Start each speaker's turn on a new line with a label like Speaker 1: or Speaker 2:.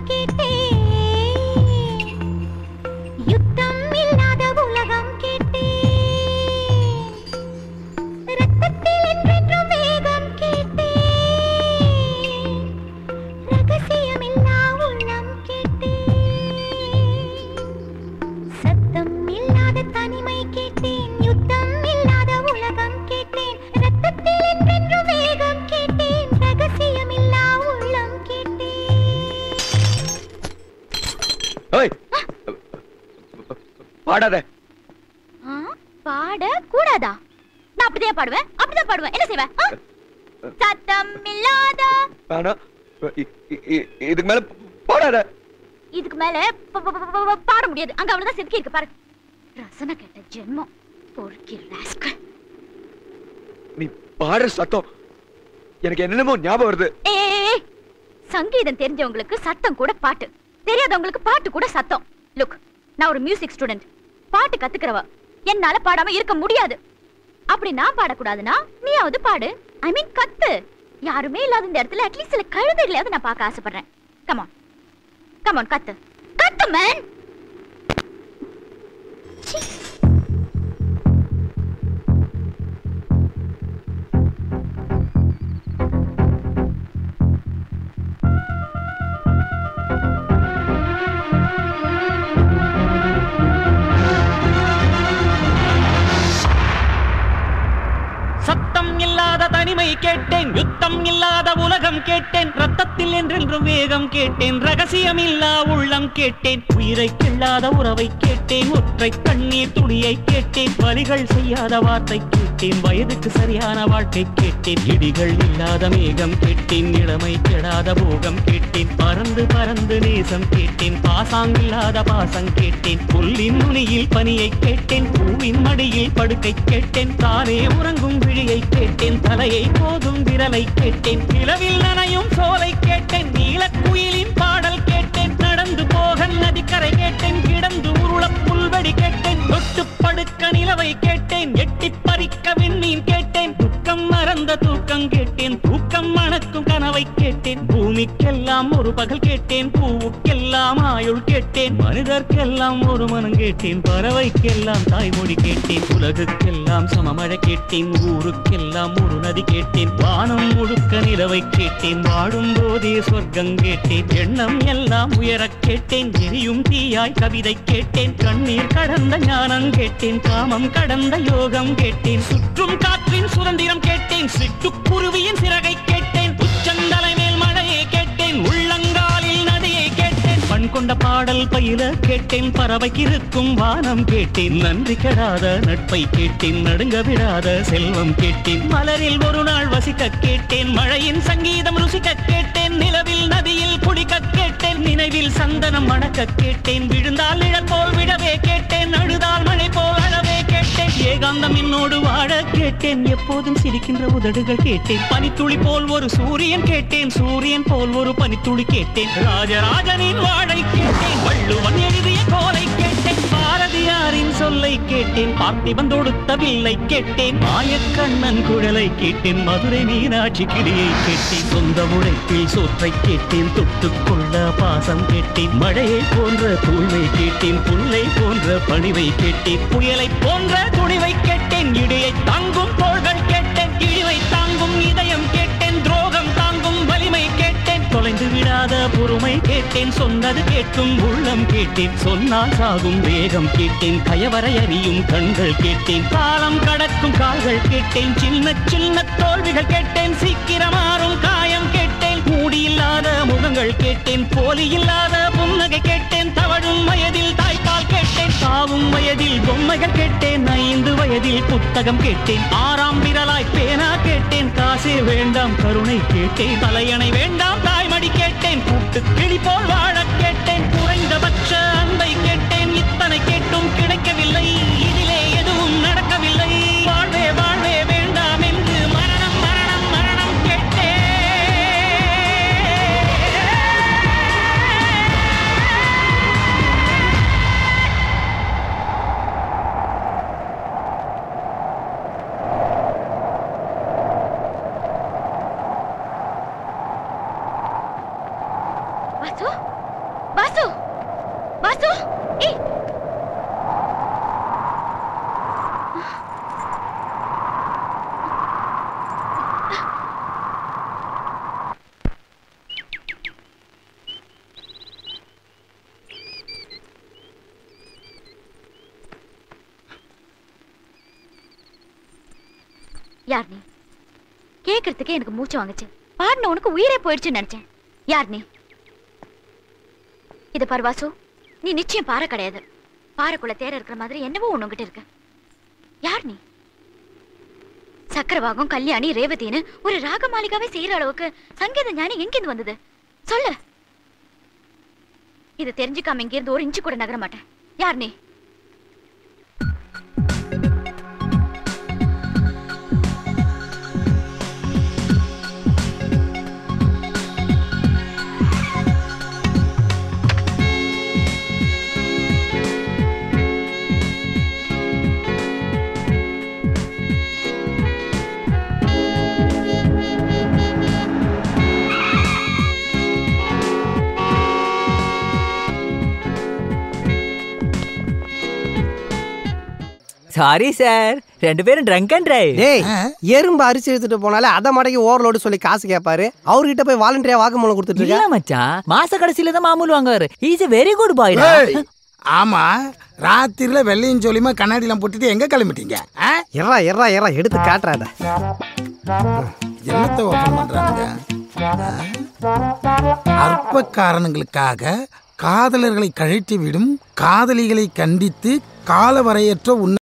Speaker 1: கேட்டேன் யுத்தம் இல்லாத உலகம் கேட்டேன் ரத்தத்தில் என்றென்றும் வேகம் கேட்டேன் ரகசியமில்லா உள்ளம் கேட்டேன் சத்தம் இல்லாத தனிமை கேட்டேன் யுத்தம் இல்லாத உலகம் கேட்டேன் ரத்தத்தில் என்றென்றும் வேகம் கேட்டேன் ரகசியமில்லா உள்ளம் கேட்டேன்
Speaker 2: ஓய் பாடாத
Speaker 1: ஆ, பாட கூடாதா நான் அப்படிதான் பாடுவேன் அப்படிதான் பாடுவேன் என்ன செய்வேன் ஆ? சத்தம் இல்லாத
Speaker 2: வேணாம் இ- இ- இ- இதுக்கு மேல பாடாத
Speaker 1: இதுக்கு மேல ப- ப- ப- ப- பாட முடியாது அங்க அவ்வளவுதான் செதுக்கி இருக்கு பாரு ரசனை கெட்ட ஜென்மம் பொறுக்கி ராஸ்கல்
Speaker 2: நீ பாடுற சத்தம் எனக்கு என்னென்னமோ ஞாபகம் வருது
Speaker 1: ஏய் சங்கீதம் தெரிஞ்சவங்களுக்கு சத்தம் கூட பாட்டு தெரியாதவங்களுக்கு பாட்டு கூட சத்தம் லுக் நான் ஒரு மியூசிக் ஸ்டூடெண்ட் பாட்டு கத்துக்கிறவ என்னால பாடாம இருக்க முடியாது அப்படி நான் பாடக்கூடாதுன்னா நீயாவது பாடு ஐ மீன் கத்து யாருமே இல்லாத இந்த இடத்துல அட்லீஸ்ட் சில கழுதைகளையாவது நான் பார்க்க ஆசைப்படுறேன் கமான் கமான் கத்து கத்து மேன்
Speaker 3: சத்தம் இல்லாத தனிமை கேட்டேன் யுத்தம் இல்லாத உலகம் கேட்டேன் ரத்தத்தில் என்றென்றும் வேகம் கேட்டேன் ரகசியம் இல்லா உள்ளம் கேட்டேன் உயிரை கிள்ளாத உறவை கேட்டேன் ஒற்றை கண்ணீர் துளியை கேட்டேன் வலிகள் செய்யாத வார்த்தை கேட்டேன் வயதுக்கு சரியான வாழ்க்கை கேட்டேன் இடிகள் இல்லாத மேகம் கேட்டேன் இளமை கெடாத போகம் கேட்டேன் பறந்து பறந்து நேசம் கேட்டேன் பாசாங்கில்லாத பாசம் கேட்டேன் புல்லின் நுனியில் பனியை கேட்டேன் பூவின் மடியில் படுக்கை கேட்டேன் தானே உறங்கும் விழியை கேட்டேன் தலையை போதும் விரலை கேட்டேன் நிலவில் நனையும் சோலை கேட்டேன் நீலக்குயிலின் பாடல் கேட்டேன் நடந்து போக நதிக்கரை கேட்டேன் கிடந்து உருள புல்வெடி கேட்டேன் தொட்டு படுக்க நிலவை கேட்டேன் எட்டி பறிக்க விண்மீன் கேட்டேன் துக்கம் மறந்த தூக்கம் கேட்டேன் தூக்கம் மணக்கும் கனவை கேட்டேன் பூமிக்கெல்லாம் ஒரு பகல் கேட்டேன் பூவுக்கெல்லாம் ஆயுள் கேட்டேன் மனிதர்க்கெல்லாம் ஒரு மனம் கேட்டேன் பறவைக்கெல்லாம் தாய்மொழி கேட்டேன் உலகுக்கெல்லாம் சமமழை கேட்டேன் ஊருக்கெல்லாம் ஒரு நதி கேட்டேன் வானம் முழுக்க நிலவை கேட்டேன் வாழும் போதே சொர்க்கம் கேட்டேன் எண்ணம் எல்லாம் உயரக் கேட்டேன் எரியும் தீயாய் கவிதை கேட்டேன் கண்ணீர் கடந்த ஞானம் கேட்டேன் காமம் கடந்த யோகம் கேட்டேன் சுற்றும் காற்றின் சுதந்திரம் கேட்டேன் சிட்டுக்குருவியின் சிறகை கேட்டேன் உச்சந்தலை மேல் மழையை கேட்டேன் உள்ளங்காலில் நதியை கேட்டேன் பண் கொண்ட பாடல் பயில கேட்டேன் பறவைக்கு இருக்கும் வானம் கேட்டேன் நன்றி கெடாத நட்பை கேட்டேன் நடுங்க விடாத செல்வம் கேட்டேன் மலரில் ஒரு நாள் வசிக்க கேட்டேன் மழையின் சங்கீதம் ருசிக்க கேட்டேன் நிலவில் நதியில் குடிக்க கேட்டேன் நினைவில் சந்தனம் மணக்க கேட்டேன் விழுந்தால் நிழல் போல் விடவே கேட்டேன் அழுதால் மழை போல் அழவே கேட்டேன் ஏகாந்தம் என்னோடு வாழ கேட்டேன் எப்போதும் சிரிக்கின்ற உதடுகள் கேட்டேன் பனித்துளி போல் ஒரு சூரியன் கேட்டேன் சூரியன் போல் ஒரு பனித்துளி கேட்டேன் ராஜராஜனின் வாழை கேட்டேன் வள்ளுவன் எழுதிய கோலை கேட்டேன் பாரதியாரின் சொல்லை கேட்டேன் பார்த்திபன் தொடுத்த வில்லை கேட்டேன் மாயக்கண்ணன் குழலை கேட்டேன் மதுரை மீனாட்சி கிளியை கேட்டேன் சொந்த உழைப்பில் சோற்றை கேட்டேன் தொட்டுக்கொள்ள பாசம் கேட்டேன் மழையை போன்ற தூய்மை கேட்டேன் புல்லை போன்ற பணிவை கேட்டேன் புயலை போன்ற துணிவை கேட்டேன் இடியை தாங்கும் தோள்கள் கேட்டேன் இழிவை தாங்கும் இதயம் கேட்டேன் துரோகம் தாங்கும் வலிமை கேட்டேன் தொலைந்து விடாத பொறுமை கேட்டேன் சொன்னது கேட்கும் உள்ளம் கேட்டேன் சொன்னால் சாகும் வேகம் கேட்டேன் கயவரை அறியும் கண்கள் கேட்டேன் காலம் கடக்கும் கால்கள் கேட்டேன் சின்ன சின்ன தோல்விகள் கேட்டேன் சீக்கிரம் மாறும் காயம் கேட்டேன் மூடியில்லாத முகங்கள் கேட்டேன் போலி இல்லாத புன்னகை கேட்டேன் தவழும் வயதில் தாய்ப்பால் கேட்டேன் சாவும் வயதில் பொம்மைகள் கேட்டேன் ஐந்து வயதில் புத்தகம் கேட்டேன் ஆறாம் விரலாய் பேனா கேட்டேன் காசே வேண்டாம் கருணை கேட்டேன் தலையணை வேண்டாம் தாய்மடி கேட்டேன் கூட்டு கிளி போல் வாழ கேட்டேன் குறைந்தபட்ச அன்பை கேட்டேன் இத்தனை கேட்டும் கிடைக்கவில்லை இதிலே எதுவும் நடக்கவில்லை வாழ்வே வாழ்வே வேண்டாம் என்று மரணம் மரணம் மரணம் கேட்டேன்
Speaker 1: வாசு யார் நீ கேக்குறதுக்கே எனக்கு மூச்சு வாங்குச்சு பாடின உனக்கு உயிரே போயிடுச்சுன்னு நினைச்சேன் யார் நீ இது பாரு வாசு நீ நிச்சயம் பாறை கிடையாது பாறைக்குள்ள தேர இருக்கிற மாதிரி என்னவோ ஒண்ணு உன்கிட்ட இருக்கு யார் நீ சக்கரவாகம் கல்யாணி ரேவதின்னு ஒரு ராக மாளிகாவே செய்யற அளவுக்கு சங்கீத ஞானி எங்கிருந்து வந்தது சொல்லு இது தெரிஞ்சுக்காம இங்கிருந்து ஒரு இன்ச்சு கூட நகர மாட்டேன் யார் நீ
Speaker 4: சாரி சார் ரெண்டு பேரும் ட்ரங்க் அண்ட் டிரைவ்
Speaker 5: டேய் எறும்பு அரிசி எடுத்துட்டு போனாலே அதை மடக்கி ஓவர்லோடு சொல்லி காசு கேட்பாரு அவர்கிட்ட போய் வாலண்டியா வாக்குமூலம் கொடுத்துட்டு
Speaker 4: இல்ல
Speaker 5: இருக்க
Speaker 4: மச்சான் மாச கடைசியில தான் மாமூல் வாங்குவாரு is a very good boy
Speaker 6: ஏய், ஆமா ராத்திரில வெள்ளையும் ஜோலியுமா கண்ணாடிலாம் போட்டுட்டு எங்க கிளம்பிட்டீங்க ஆ?
Speaker 5: எறா எறா எறா எடுத்து காட்டுறாத
Speaker 6: என்னத்த ஓபன் பண்றாங்க ஆ? அற்ப காரணங்களுக்காக காதலர்களை கழட்டி விடும் காதலிகளை கண்டித்து காலவரையற்ற உன்ன